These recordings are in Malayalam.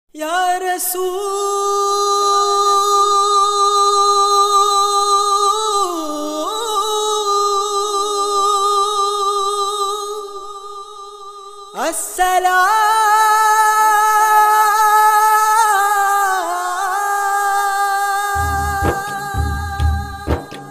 يا رسول السلام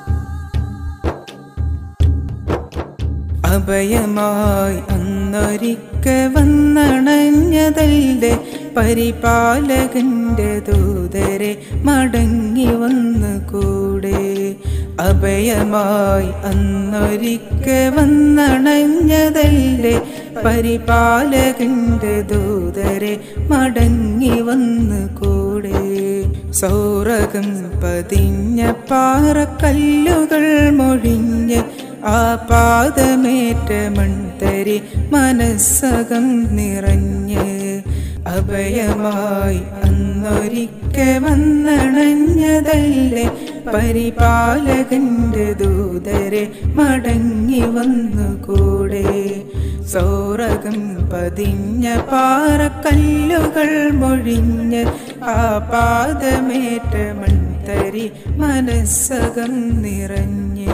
അഭയമായി അന്നൊരിക്ക വന്നണഞ്ഞതല്ലേ പരിപാലകന്റെ ദൂതരെ മടങ്ങി വന്നു കൂടെ അഭയമായി അന്നൊരിക്ക വന്നണഞ്ഞതല്ലേ പരിപാലകന്റെ ദൂതരെ മടങ്ങി വന്നു കൂടെ സൗരകം പതിഞ്ഞ പാറക്കല്ലുകൾ മൊഴിഞ്ഞ് ആ പാദമേറ്റ മൺതരി മനസ്സകം നിറഞ്ഞ് അഭയമായി അന്നൊരിക്ക വന്നണഞ്ഞതല്ലേ പരിപാലകന്റെ ദൂതരെ മടങ്ങി വന്നു കൂടെ സൗരകം പതിഞ്ഞ പാറക്കല്ലുകൾ മൊഴിഞ്ഞ് ആ പാദമേറ്റ മൺതരി മനസ്സകം നിറഞ്ഞേ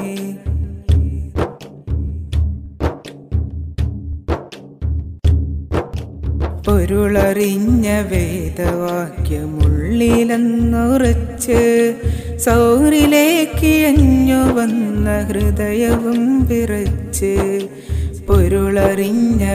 പൊരുളറിഞ്ഞ വേദവാക്യമുള്ളിലെന്നുറച്ച് സൗരിലേക്ക് അഞ്ഞു വന്ന ഹൃദയവും വിറച്ച് പൊരുളറിഞ്ഞ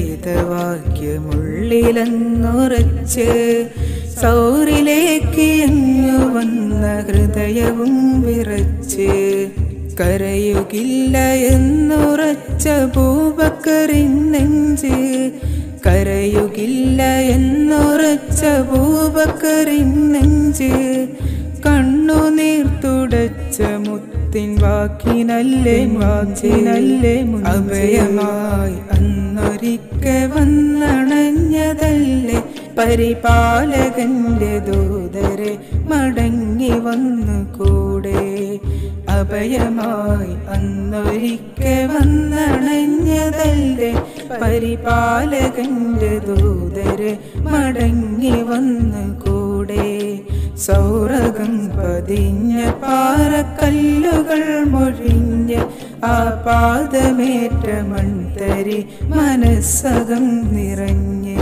വേദവാക്യമുള്ളിലെന്നുറച്ച് സൗരിലേക്ക് അഞ്ഞു വന്ന ഹൃദയവും വിറച്ച് കരയുകില്ല എന്നുറച്ച ഭൂപക്കറിൻ നെഞ്ച് കരയുകില്ല എന്നുറച്ച ഭൂപക്കറിൻ നെഞ്ച് കണ്ണുനീർ തുടച്ച മുത്തിൻ വാക്കിനല്ലേ വാക്കിനല്ലേ അഭയമായി അന്നൊരിക്ക വന്നണഞ്ഞതല്ലേ പരിപാലകന്റെ ദൂതരെ മടങ്ങി വന്നു കൂടെ അഭയമായി അന്നൊരിക്ക വന്നണഞ്ഞതല്ലേ പരിപാലകന്റെ ദൂതരെ മടങ്ങി വന്നു കൂടെ സൗരകം പതിഞ്ഞ പാറക്കല്ലുകൾ മൊഴിഞ്ഞ് ആ പാദമേറ്റ മൺതരി മനസ്സകം നിറഞ്ഞേ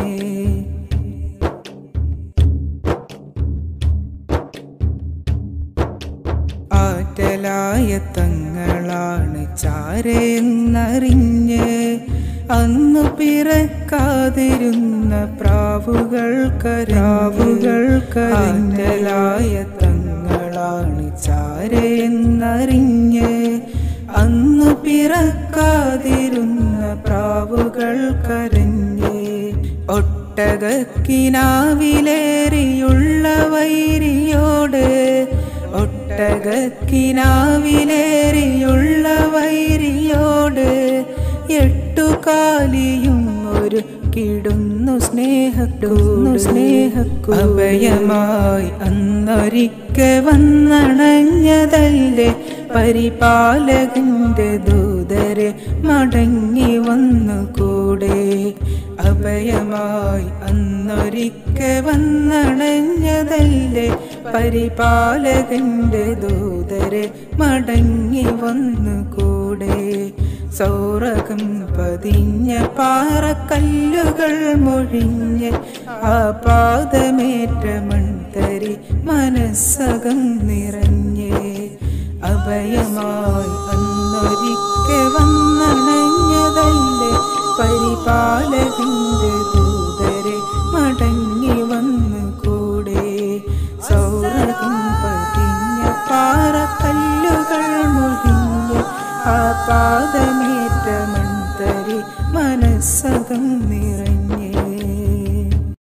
ആറ്റലായ തങ്ങളാണ് ചാരയെന്നറിഞ്ഞ് അന്നു പിറക്കാതിരുന്ന പ്രാവുകൾ കരാവുകൾ കരഞ്ഞലായ തങ്ങളാണ് ചാരയെന്നറിഞ്ഞ് അന്നു പിറക്കാതിരുന്ന പ്രാവുകൾ കരഞ്ഞ് ഒട്ടകക്കിനാവിലേറിയുള്ള വൈരിയോട് ഒട്ടകക്കിനാവിലേറിയുള്ള വൈരിയോട് എട്ടുകാലിയും ഒരു കിടുന്നു സ്നേഹക്കുന്നു സ്നേഹക്കു അഭയമായി അന്നൊരിക്ക വന്നണഞ്ഞതല്ലേ പരിപാലകന്റെ ദൂതരെ മടങ്ങി വന്നു കൂടെ അഭയമായി അന്നൊരിക്ക വന്നണഞ്ഞതല്ലേ പരിപാലകന്റെ ദൂതരെ മടങ്ങി വന്നു കൂടെ സൗരകം പതിഞ്ഞ പാറക്കല്ലുകൾ മൊഴിഞ്ഞ് ആ പാദമേറ്റ മൺതരി മനസ്സകം നിറഞ്ഞ് അഭയമായി അന്നൊരിക്ക വന്നണഞ്ഞതല്ലേ പരിപാലകൻ